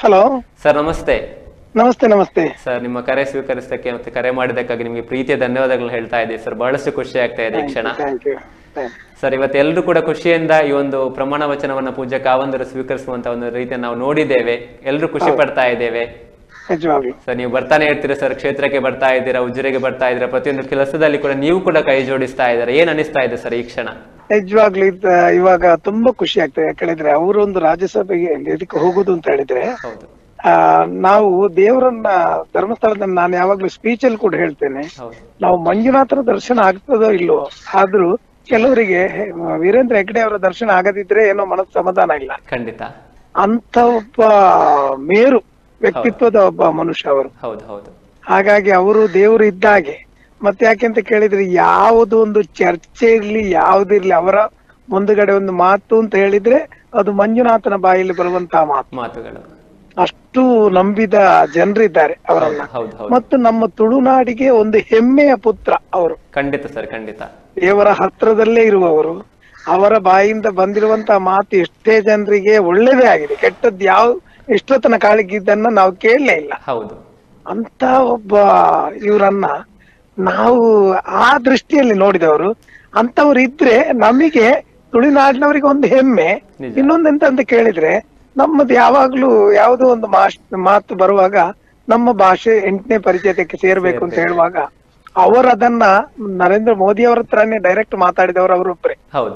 Hello sir ನಮಸ್ತೆ ನಮಸ್ತೆ ನಮಸ್ತೆ ಸರ್ ನಿಮ್ಮ ಕರೆ ಸ್ವೀಕರಿಸಕ್ಕೆ ಮತ್ತೆ ಕರೆ ಮಾಡಿದ್ದಕ್ಕಾಗಿ ನಿಮಗೆ ಪ್ರೀತಿಯ ಧನ್ಯವಾದಗಳನ್ನ ಹೇಳ್ತಾ ಇದ್ದೀವಿ ಸರ್ ಬಹಳಷ್ಟು ಖುಷಿ ಆಗ್ತಾ ಇದೆ ಈ ಕ್ಷಣ ಥ್ಯಾಂಕ್ ಯು ಸರ್ ಇವತ್ತು ಎಲ್ಲರೂ ಕೂಡ ಖುಷಿಯಿಂದ ಈ ಒಂದು ಪ್ರಮಾಣ ವಚನವನ್ನ ಪೂಜ್ಯ ಕಾವಂದರು ಸ್ವೀಕರಿಸುವಂತ ಒಂದು ರೀತಿಯನ್ನು ನಾವು ನೋಡಿದ್ದೇವೆ ಎಲ್ಲರೂ ಖುಷಿ ಪಡ್ತಾ ಇದ್ದೇವೆ ನಿಜವಾಗ್ಲು ಸರ್ ನೀವು ಬರ್ತಾನೆ ಇರ್ತೀರಾ ಸರ್ ಕ್ಷೇತ್ರಕ್ಕೆ ಬರ್ತಾ ಇದ್ದೀರಾ ಉಜಿರೆಗೆ ಬರ್ತಾ ಇದ್ದೀರಾ ಪ್ರತಿಯೊಂದು ಕೆಲಸದಲ್ಲಿ ಕೂಡ ನೀವು ಕೂಡ ಕೈ ಜೋಡಿಸ್ತಾ ಇದ್ದೀರಾ ಏನ್ ಅನಿಸ್ತಾ ಇದೆ ಸರ್ ಈ ಕ್ಷಣ ನಿಜವಾಗ್ಲು ಇದ್ ಇವಾಗ ತುಂಬಾ ಖುಷಿ ಆಗ್ತದೆ ಯಾಕೆ ಹೇಳಿದ್ರೆ ಅವರು ಒಂದು ರಾಜ್ಯಸಭೆಗೆ ಇದಕ್ಕೆ ಹೋಗುದು ಅಂತ ಹೇಳಿದ್ರೆ ಹೌದು ಆ ನಾವು ದೇವರನ್ನ ಧರ್ಮಸ್ಥಳದಲ್ಲಿ ನಾನು ಯಾವಾಗ್ಲೂ ಸ್ಪೀಚ್ ಅಲ್ಲಿ ಕೂಡ ಹೇಳ್ತೇನೆ ಹೌದು ನಾವು ಮಂಜುನಾಥರ ದರ್ಶನ ಆಗ್ತದೋ ಇಲ್ವೋ ಆದ್ರೂ ಕೆಲವರಿಗೆ ಹೆ- ವೀರೇಂದ್ರ ಹೆಗ್ಡೆ ಅವರ ದರ್ಶನ ಆಗದಿದ್ರೆ ಏನೋ ಮನಸ್ಸು ಸಮಾಧಾನ ಇಲ್ಲ ಖಂಡಿತ ಅಂತ ಒಬ್ಬ ಮೇರು ವ್ಯಕ್ತಿತ್ವದ ಒಬ್ಬ ಮನುಷ್ಯ ಅವರು ಹೌದು ಹೌದು ಹಾಗಾಗಿ ಅವರು ದೇವರು ಇದ್ದಾಗೆ ಮತ್ತೆ ಯಾಕೆಂತ ಕೇಳಿದ್ರೆ ಯಾವುದು ಒಂದು ಚರ್ಚೆ ಇರ್ಲಿ ಯಾವುದಿರ್ಲಿ ಅವರ ಮುಂದುಗಡೆ ಒಂದು ಮಾತು ಅಂತ ಹೇಳಿದ್ರೆ ಅದು ಮಂಜುನಾಥನ ಬಾಯಲ್ಲಿ ಬರುವಂತಹ ಮಾತು ಮಾತುಗಳು ಅಷ್ಟು ನಂಬಿದ ಜನರಿದ್ದಾರೆ ಅವರನ್ನ ಹೌದು ಹೌದು ಮತ್ತು ನಮ್ಮ ತುಳುನಾಡಿಗೆ ಒಂದು ಹೆಮ್ಮೆಯ ಪುತ್ರ ಅವರು ಖಂಡಿತ ಸರ್ ಖಂಡಿತ ದೇವರ ಹತ್ರದಲ್ಲೇ ಇರುವವರು ಅವರ ಬಾಯಿಂದ ಬಂದಿರುವಂತಹ ಮಾತು ಎಷ್ಟೇ ಜನರಿಗೆ ಒಳ್ಳೇದೇ ಆಗಿದೆ ಕೆಟ್ಟದ್ದು ಯಾವ ಎಷ್ಟೊತ್ತನ ಕಾಳಿಗಿದ್ದನ್ನ ನಾವು ಕೇಳಲೇ ಇಲ್ಲ ಹೌದು ಅಂತ ಒಬ್ಬ ಇವರನ್ನ ನಾವು ಆ ದೃಷ್ಟಿಯಲ್ಲಿ ನೋಡಿದವರು ಅಂತವ್ರು ಇದ್ರೆ ನಮಗೆ ತುಳುನಾಡಿನವರಿಗೆ ಒಂದು ಹೆಮ್ಮೆ ನಿಜ. ಇನ್ನೊಂದೆಂತ ಅಂತ ಕೇಳಿದ್ರೆ ನಮ್ಮದು ಯಾವಾಗ್ಲೂ ಯಾವುದೋ ಒಂದು ಮಾಶ್ ಮಾತು ಬರುವಾಗ ನಮ್ಮ ಭಾಷೆ ಎಂಟನೇ ಪರಿಚಯಕ್ಕೆ ಸೇರ್ಬೇಕು ಅಂತ ಹೇಳುವಾಗ ಅವರು ಅದನ್ನ ನರೇಂದ್ರ ಮೋದಿ ಅವರ ಹತ್ರನೇ ಡೈರೆಕ್ಟ್ ಮಾತಾಡಿದವರು ಅವರೊಬ್ಬರೇ ಹೌದು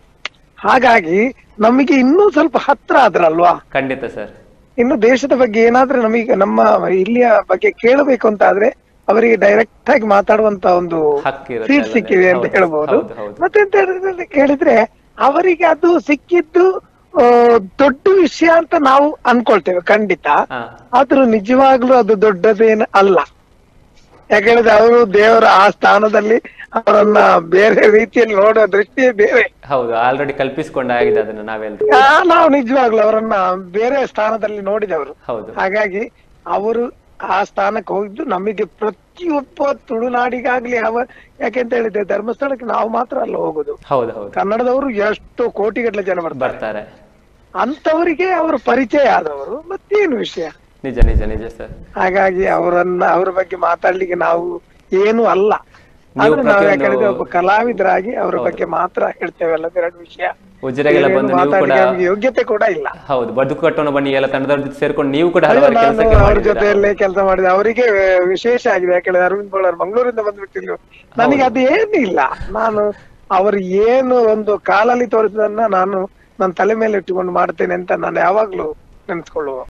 ಹಾಗಾಗಿ ನಮಗೆ ಇನ್ನೂ ಸ್ವಲ್ಪ ಹತ್ರ ಆದ್ರಲ್ವಾ ಖಂಡಿತ ಸರ್ ಇನ್ನು ದೇಶದ ಬಗ್ಗೆ ಏನಾದ್ರೂ ನಮಗೆ ನಮ್ಮ ಇಲ್ಲಿಯ ಬಗ್ಗೆ ಕೇಳಬೇಕು ಅಂತ ಆದ್ರೆ ಅವರಿಗೆ ಡೈರೆಕ್ಟ್ ಆಗಿ ಮಾತಾಡುವಂತ ಒಂದು ಹಕ್ಕಿರುತ್ತೆ ಸೀಟ್ ಅಲ್ಲದೆ? ಸಿಕ್ಕಿದೆ ಅಂತ ಹೌದು, ಹೇಳ್ಬಹುದು ಹೌದು, ಹೌದು. ಮತ್ತೆ ಎಂತ ಹೇಳಿದ್ರೆ ಕೇಳಿದ್ರೆ ಅವರಿಗೆ ಅದು ಸಿಕ್ಕಿದ್ದು ಆ, ದೊಡ್ಡ ವಿಷಯ ಅಂತ ನಾವು ಅನ್ಕೊಳ್ತೇವೆ ಖಂಡಿತ ಹಾ ಆದ್ರೂ ನಿಜವಾಗ್ಲೂ ಅದು ದೊಡ್ಡದೇನು ಅಲ್ಲ ಯಾಕಂದ್ರೆ ಅವರು ದೇವರ ಆ ಸ್ಥಾನದಲ್ಲಿ ಅವರನ್ನ ಬೇರೆ ರೀತಿಯಲ್ಲಿ ನೋಡೋ ದೃಷ್ಟಿಯೇ ಬೇರೆ ಹೌದು ಆಲ್ರೆಡಿ ಕಲ್ಪಿಸಿಕೊಂಡಾಗಿದೆ ಅದನ್ನ ನಾವೆಲ್ಲರೂ ಆ, ನಾವು ನಿಜವಾಗ್ಲೂ ಅವರನ್ನ ಬೇರೆ ಸ್ಥಾನದಲ್ಲಿ ನೋಡಿದವರು ಹೌದು ಹಾಗಾಗಿ ಅವರು ಆ ಸ್ಥಾನಕ್ಕೆ ಹೋಗಿದ್ದು ನಮಗೆ ಪ್ರತಿಯೊಬ್ಬ ತುಳುನಾಡಿಗಾಗ್ಲಿ ಯಾವ ಯಾಕೆಂತ ಹೇಳಿದ್ರೆ ಧರ್ಮಸ್ಥಳಕ್ಕೆ ನಾವು ಮಾತ್ರ ಅಲ್ಲ ಹೋಗುದು ಹೌದು ಹೌದು ಕನ್ನಡದವರು ಎಷ್ಟು ಕೋಟಿಗಟ್ಟಲೆ ಜನ ಬರ್ತಾರೆ ಬರ್ತಾರೆ ಅಂತವರಿಗೆ ಅವರು ಪರಿಚಯ ಆದವರು ಮತ್ತೇನು ವಿಷಯ ನಿಜ ನಿಜ ನಿಜ ಸರ್ ಹಾಗಾಗಿ ಅವರನ್ನ ಅವರ ಬಗ್ಗೆ ಮಾತಾಡ್ಲಿಕ್ಕೆ ನಾವು ಏನು ಅಲ್ಲ ನೀವು ಆದ್ರೆ ನಾವು ಪ್ರತಿಯೊಂದು- ಯಾಕಂದ್ರೆ ಒಬ್ಬ ಕಲಾವಿದರಾಗಿ ಅವರ ಬಗ್ಗೆ ಮಾತ್ರ ಹೇಳ್ತೇವೆ ಅಲ್ಲ ಎರಡು ವಿಷಯ ಉಜಿರೆಗೆಲ್ಲ ಬೇರೇನು ಬಂದು ನೀವು ಕೂಡ ಮಾತಾಡ್ಲಿಕ್ಕೆ ನಮ್ಗೆ ಯೋಗ್ಯತೆ ಕೂಡ ಇಲ್ಲ ಹೌದು ಬದುಕು ಕಟ್ಟೋಣ ಬನ್ನಿ ಎಲ್ಲ ತಂಡದವ್ರ ಜೊತೆ ಸೇರ್ಕೊಂಡು ನೀವು ಕೂಡ ಅಯ್ಯೋ, ಹಲವಾರು ನಾನು ಕೆಲಸಕ್ಕೆ ಅವ್ರ ಮಾಡಿದ್ದೀರಾ. ಜೊತೆಯಲ್ಲೇ ಕೆಲಸ ಮಾಡಿದೆ ಅವರಿಗೆ ವಿಶೇಷ ಆಗಿದೆ ಯಾಕಂದ್ರೆ ಅರವಿಂದ್ ಬೋಳರ್ ಮಂಗಳೂರಿಂದ ಬಂದ್ಬಿಟ್ಟಿದ್ರು ನನಗೆ ಅದೇನು ಇಲ್ಲ ನಾನು ಅವರು ಏನು ಒಂದು ಕಾಲಲ್ಲಿ ತೋರಿಸಿದನ್ನ ನಾನು ನನ್ನ ತಲೆ ಮೇಲೆ ಇಟ್ಟುಕೊಂಡು ಮಾಡ್ತೇನೆ ಅಂತ ನಾನು ಯಾವಾಗ್ಲೂ ನೆನೆಸ್ಕೊಳ್ಳುವ